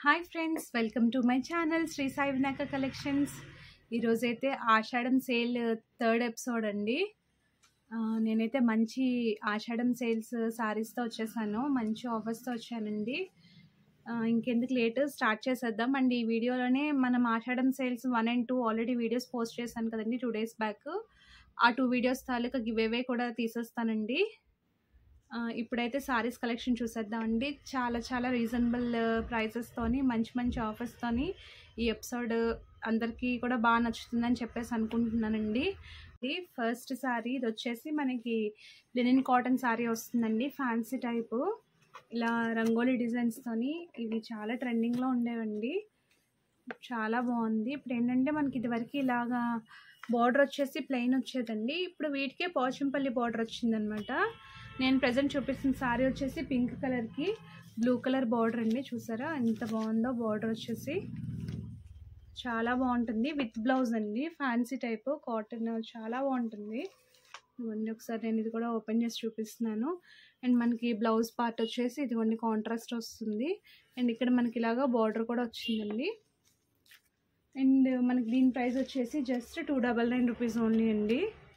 hi friends welcome to my channel Shri Sai Vinayaka collections ఈరోజైతే Ashadham sale third episode అండి ఆ, నేనైతే మంచి ఆషాఢం సేల్స్ సారీస్తో వచ్చేసాను మంచి ఆఫర్స్తో వచ్చానండి ఆ, ఇంకెందుకు లేట్ స్టార్ట్ చేసేద్దాం అండ్ ఈ వీడియోలోనే మనం Ashadham sales one and two already videos post చేశాను కదండి టూ డేస్ బ్యాక్ ఆ టూ వీడియోస్ తాలూకా గివ్ అవే కూడా తీసేస్తానండి ఆ, ఇప్పుడైతే సారీస్ కలెక్షన్ చూసేద్దామండి చాలా చాలా రీజనబుల్ ప్రైజెస్తోని మంచి మంచి ఆఫర్స్తోని ఈ ఎపిసోడ్ అందరికీ కూడా బాగా నచ్చుతుందని చెప్పేసి అనుకుంటున్నానండి ఇది ఫస్ట్ శారీ ఇది వచ్చేసి మనకి లినిన్ కాటన్ శారీ వస్తుందండి ఫ్యాన్సీ టైపు ఇలా రంగోలీ డిజైన్స్తోని ఇవి చాలా ట్రెండింగ్లో ఉండేవండి చాలా బాగుంది ఇప్పుడు ఏంటంటే మనకి ఇదివరకు ఇలాగా బార్డర్ వచ్చేసి ప్లెయిన్ వచ్చేదండి ఇప్పుడు వీటికే పోచంపల్లి బార్డర్ వచ్చిందనమాట నేను ప్రజెంట్ చూపిస్తున్న శారీ వచ్చేసి పింక్ కలర్కి బ్లూ కలర్ బార్డర్ అండి చూసారా ఎంత బాగుందో బార్డర్ వచ్చేసి చాలా బాగుంటుంది విత్ బ్లౌజ్ అండి ఫ్యాన్సీ టైప్ కాటన్ చాలా బాగుంటుంది ఇవ్వండి ఒకసారి నేను ఇది కూడా ఓపెన్ చేసి చూపిస్తున్నాను అండ్ మనకి బ్లౌజ్ పార్ట్ వచ్చేసి ఇదిగోండి కాంట్రాస్ట్ వస్తుంది అండ్ ఇక్కడ మనకి ఇలాగా బార్డర్ కూడా వచ్చిందండి అండ్ మనకి దీని ప్రైస్ వచ్చేసి just two double nine rupees only అండి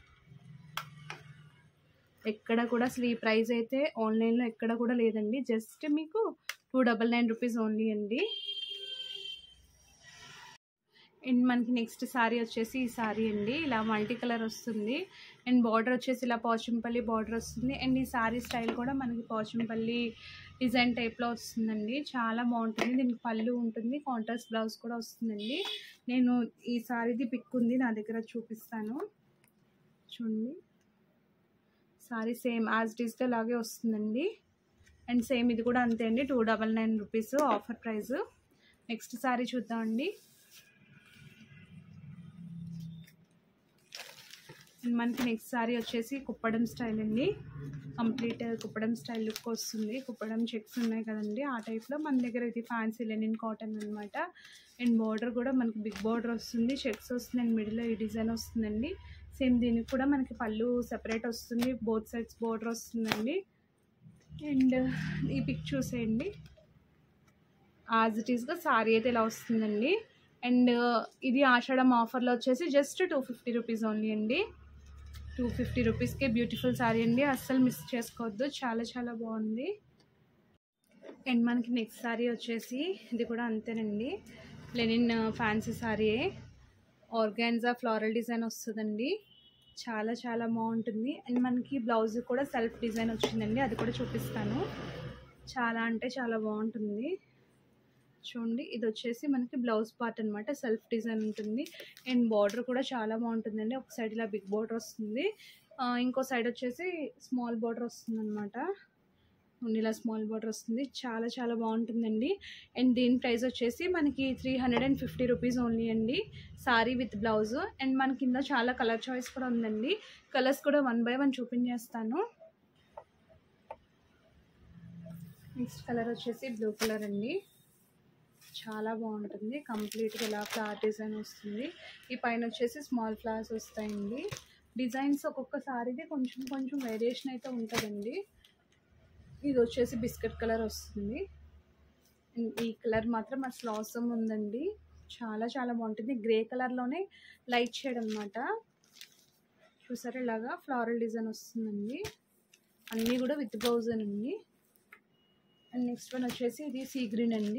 ఎక్కడ కూడా అసలు ఈ ప్రైస్ అయితే ఆన్లైన్లో ఎక్కడ కూడా లేదండి జస్ట్ మీకు two double nine rupees only అండి అండ్ మనకి నెక్స్ట్ శారీ వచ్చేసి ఈ శారీ అండి ఇలా మల్టీ కలర్ వస్తుంది అండ్ బార్డర్ వచ్చేసి ఇలా పోచంపల్లి బార్డర్ వస్తుంది అండ్ ఈ శారీ స్టైల్ కూడా మనకి పోచంపల్లి డిజైన్ టైప్లో వస్తుందండి చాలా బాగుంటుంది దీనికి పళ్ళు ఉంటుంది కాంట్రాస్ట్ బ్లౌజ్ కూడా వస్తుందండి నేను ఈ శారీది పిక్ ఉంది నా దగ్గర చూపిస్తాను చూడండి సారీ సేమ్ యాజ్ డిజిటల్ లాగే వస్తుందండి అండ్ సేమ్ ఇది కూడా అంతే అండి two double nine rupees offer price next sari చూద్దామండి అండ్ మనకి నెక్స్ట్ సారీ వచ్చేసి కుప్పడం స్టైల్ అండి కంప్లీట్ కుప్పడం స్టైల్ లుక్ వస్తుంది కుప్పడం చెక్స్ ఉన్నాయి కదండి ఆ టైప్లో మన దగ్గర ఇది ఫ్యాన్సీ లెనిన్ కాటన్ అనమాట అండ్ బార్డర్ కూడా మనకి బిగ్ బార్డర్ వస్తుంది చెక్స్ వస్తుంది అండ్ మిడిల్లో ఈ డిజైన్ వస్తుందండి సేమ్ దీనికి కూడా మనకి పళ్ళు సెపరేట్ వస్తుంది బోత్ సైడ్స్ బోర్డర్ వస్తుందండి అండ్ ఈ పిక్ చూసేయండి యాజ్ ఇట్ ఈస్గా సారీ అయితే ఇలా వస్తుందండి అండ్ ఇది ఆషాఢం ఆఫర్లో వచ్చేసి just two fifty rupees only అండి టూ ఫిఫ్టీ రూపీస్కే బ్యూటిఫుల్ సారీ అండి అస్సలు మిస్ చేసుకోవద్దు చాలా చాలా బాగుంది అండ్ మనకి నెక్స్ట్ సారీ వచ్చేసి ఇది కూడా అంతేనండి లెనిన్ ఫ్యాన్సీ సారీయే ఆర్గాన్జా ఫ్లోరల్ డిజైన్ వస్తుందండి చాలా చాలా బాగుంటుంది అండ్ మనకి బ్లౌజ్ కూడా సెల్ఫ్ డిజైన్ వచ్చిందండి అది కూడా చూపిస్తాను చాలా అంటే చాలా బాగుంటుంది చూడండి ఇది వచ్చేసి మనకి బ్లౌజ్ పార్ట్ అనమాట సెల్ఫ్ డిజైన్ ఉంటుంది అండ్ బార్డర్ కూడా చాలా బాగుంటుందండి ఒక సైడ్ ఇలా బిగ్ బార్డర్ వస్తుంది ఆ, ఇంకో సైడ్ వచ్చేసి స్మాల్ బార్డర్ వస్తుంది అనమాట ఇలా స్మాల్ బార్డర్ వస్తుంది చాలా చాలా బాగుంటుందండి అండ్ దీని ప్రైస్ వచ్చేసి మనకి three hundred and fifty rupees only అండి సారీ విత్ బ్లౌజ్ అండ్ మనకి కింద చాలా కలర్ చాయిస్ కూడా ఉందండి కలర్స్ కూడా వన్ బై వన్ చూపించేస్తాను నెక్స్ట్ కలర్ వచ్చేసి బ్లూ కలర్ అండి చాలా బాగుంటుంది కంప్లీట్గా ఇలా ఫ్లవర్ డిజైన్ వస్తుంది ఈ పైన వచ్చేసి స్మాల్ ఫ్లవర్స్ వస్తాయండి డిజైన్స్ ఒక్కొక్క సారీది కొంచెం కొంచెం వేరియేషన్ అయితే ఉంటుందండి ఇది వచ్చేసి బిస్కెట్ కలర్ వస్తుంది అండ్ ఈ కలర్ మాత్రం అసలు అవసరం ఉందండి చాలా చాలా బాగుంటుంది గ్రే కలర్లోనే లైట్ షేడ్ అనమాట చూసారా ఇలాగా ఫ్లారల్ డిజైన్ వస్తుందండి అన్నీ కూడా విత్ బ్లౌజ్ అండి అండ్ నెక్స్ట్ వన్ వచ్చేసి ఇది సీ గ్రీన్ అండి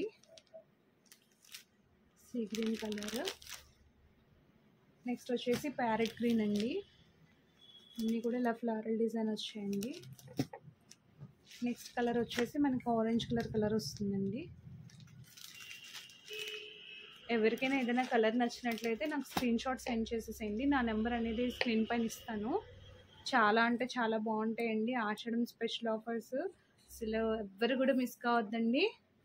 సీ గ్రీన్ కలర్ నెక్స్ట్ వచ్చేసి ప్యారెట్ గ్రీన్ అండి అన్నీ కూడా ఇలా ఫ్లారల్ డిజైన్ వచ్చాయండి నెక్స్ట్ కలర్ వచ్చేసి మనకి ఆరెంజ్ కలర్ కలర్ వస్తుందండి ఎవరికైనా ఏదైనా కలర్ నచ్చినట్లయితే నాకు స్క్రీన్ షాట్ సెండ్ చేసేసేయండి నా నెంబర్ అనేది స్క్రీన్ పైన ఇస్తాను చాలా అంటే చాలా బాగుంటాయండి ఆషాఢం స్పెషల్ ఆఫర్స్ అసలు ఎవ్వరు కూడా మిస్ కావద్దండి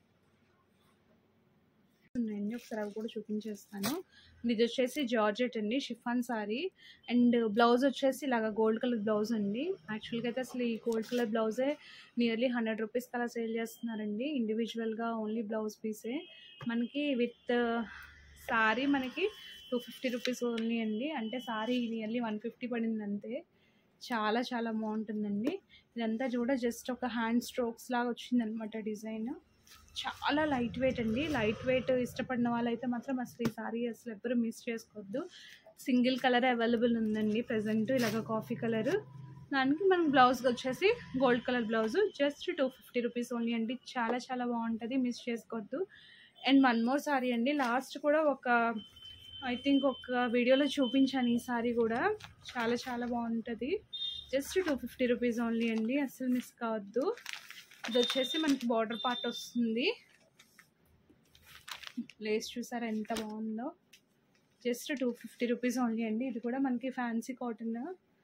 ఉన్నాయండి ఒకసారి అవి కూడా చూపించేస్తాను ఇది వచ్చేసి జార్జెట్ అండి షిఫాన్ సారీ అండ్ బ్లౌజ్ వచ్చేసి ఇలాగ గోల్డ్ కలర్ బ్లౌజ్ అండి యాక్చువల్గా అయితే అసలు ఈ గోల్డ్ కలర్ బ్లౌజే నియర్లీ హండ్రెడ్ రూపీస్ అలా సేల్ చేస్తున్నారండి ఇండివిజువల్గా ఓన్లీ బ్లౌజ్ పీసే మనకి విత్ సారీ మనకి టూ ఫిఫ్టీ రూపీస్ ఓన్లీ అండి అంటే సారీ నియర్లీ వన్ ఫిఫ్టీ పడింది అంతే చాలా చాలా బాగుంటుందండి ఇదంతా కూడా జస్ట్ ఒక హ్యాండ్ స్ట్రోక్స్ లాగా వచ్చిందనమాట డిజైన్ చాలా లైట్ వెయిట్ అండి లైట్ వెయిట్ ఇష్టపడిన వాళ్ళైతే మాత్రం అసలు ఈ సారీ అసలు ఎవ్వరు మిస్ చేసుకోవద్దు సింగిల్ కలర్ అవైలబుల్ ఉందండి ప్రజెంట్ ఇలాగ కాఫీ కలర్ దానికి మనం బ్లౌజ్ వచ్చేసి gold colour blouse just two fifty rupees only అండి చాలా చాలా బాగుంటుంది మిస్ చేసుకోవద్దు అండ్ వన్ మోర్ సారీ అండి లాస్ట్ కూడా ఒక ఐ థింక్ ఒక వీడియోలో చూపించాను ఈ సారీ కూడా చాలా చాలా బాగుంటుంది just two fifty rupees only అండి అసలు మిస్ కావద్దు ఇది వచ్చేసి మనకి బార్డర్ పార్ట్ వస్తుంది లేస్ చూసారా ఎంత బాగుందో just two fifty rupees only అండి ఇది కూడా మనకి ఫ్యాన్సీ కాటన్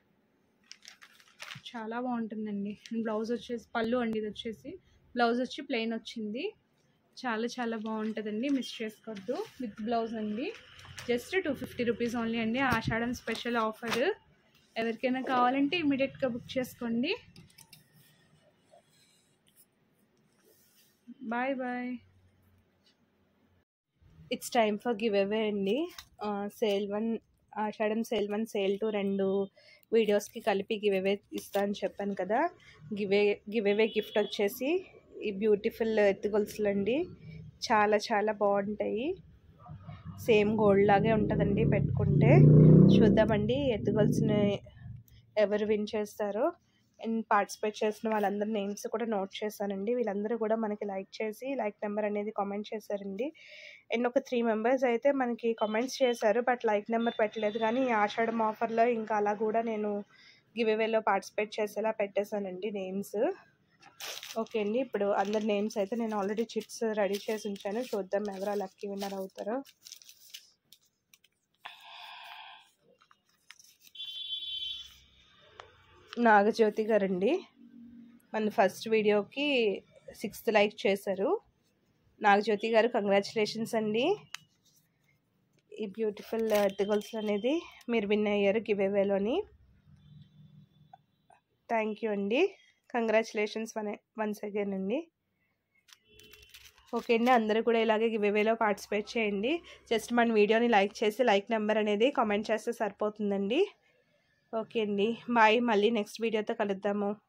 చాలా బాగుంటుందండి బ్లౌజ్ వచ్చేసి పళ్ళు అండి ఇది వచ్చేసి బ్లౌజ్ వచ్చి ప్లెయిన్ వచ్చింది చాలా చాలా బాగుంటుందండి మిస్ చేసుకోవద్దు విత్ బ్లౌజ్ అండి just two fifty rupees only అండి ఆషాఢం స్పెషల్ ఆఫర్ ఎవరికైనా కావాలంటే ఇమీడియట్గా బుక్ చేసుకోండి bye bye it's time for giveaway అండి sale one Ashadham sale one sale two రెండు వీడియోస్కి కలిపి గివ్ అవే ఇస్తా అని చెప్పాను కదా గివే గివ్ అవే గిఫ్ట్ వచ్చేసి ఈ బ్యూటిఫుల్ ఎత్తుగొలుసులు అండి చాలా చాలా బాగుంటాయి సేమ్ గోల్డ్ లాగే ఉంటుందండి పెట్టుకుంటే చూద్దామండి ఎత్తుగొలుసుని ఎవరు విన్ చేస్తారో అండ్ పార్టిసిపేట్ చేసిన వాళ్ళందరి నేమ్స్ కూడా నోట్ చేశానండి వీళ్ళందరూ కూడా మనకి లైక్ చేసి లైక్ నెంబర్ అనేది కామెంట్ చేశారండి అండ్ ఒక త్రీ మెంబర్స్ అయితే మనకి కామెంట్స్ చేశారు బట్ లైక్ నెంబర్ పెట్టలేదు కానీ ఈ ఆషాఢం ఆఫర్లో ఇంకా అలా కూడా నేను గివ్ అవేలో పార్టిసిపేట్ చేసేలా పెట్టేశానండి నేమ్స్ ఓకే అండి ఇప్పుడు అందరి నేమ్స్ అయితే నేను ఆల్రెడీ చిట్స్ రెడీ చేసి ఉంచాను చూద్దాం ఎవరు లక్కీ విన్నర్ అవుతారో నాగజ్యోతి గారండి మన ఫస్ట్ వీడియోకి సిక్స్త్ లైక్ చేశారు నాగజ్యోతి గారు కంగ్రాచులేషన్స్ అండి ఈ బ్యూటిఫుల్ ఎత్తుగొలుసు అనేది మీరు విన్ అయ్యారు గివ్ అవేలోని థ్యాంక్ యూ అండి కంగ్రాచులేషన్స్ వన్ వన్స్ అగైన్ అండి ఓకే అండి అందరూ కూడా ఇలాగే గివ్ అవేలో పార్టిసిపేట్ చేయండి జస్ట్ మన వీడియోని లైక్ చేసి లైక్ నెంబర్ అనేది కామెంట్ చేస్తే సరిపోతుందండి ఓకే అండి బాయ్ మళ్ళీ నెక్స్ట్ వీడియోతో కలుద్దాము